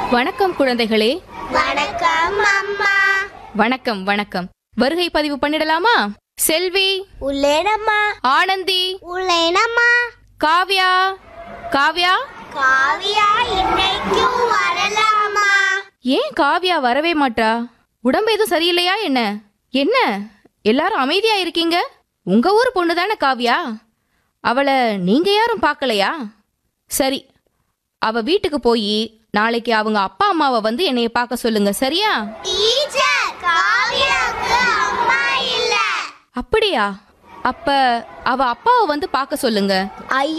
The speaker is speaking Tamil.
வணக்கம் குழந்தைகளே வணக்கம் அம்மா வணக்கம் வணக்கம் வருகை பதிவு பண்ணிடலாமா செல்வி உள்ளேனம்மா ஆனந்தி உள்ளேனம்மா காவ்யா காவ்யா காவியா இன்னைக்கும் வரலாமா ஏன் காவ்யா வரவே மாட்டா உடம்பு எதுவும் சரியில்லையா என்ன என்ன எல்லாரும் அமைதியா இருக்கீங்க உங்க ஊர் பொண்ணு தானே காவ்யா அவளை நீங்க யாரும் பார்க்கலையா சரி அவ வீட்டுக்கு போய் நாளைக்கு அவங்க அப்பா அம்மாவை வந்து என்னைய பார்க்க சொல்லுங்க சரியா டீச்சர் காவியாக்கு அம்மா இல்ல அப்படியா அப்ப அவ அப்பாவை வந்து பார்க்க சொல்லுங்க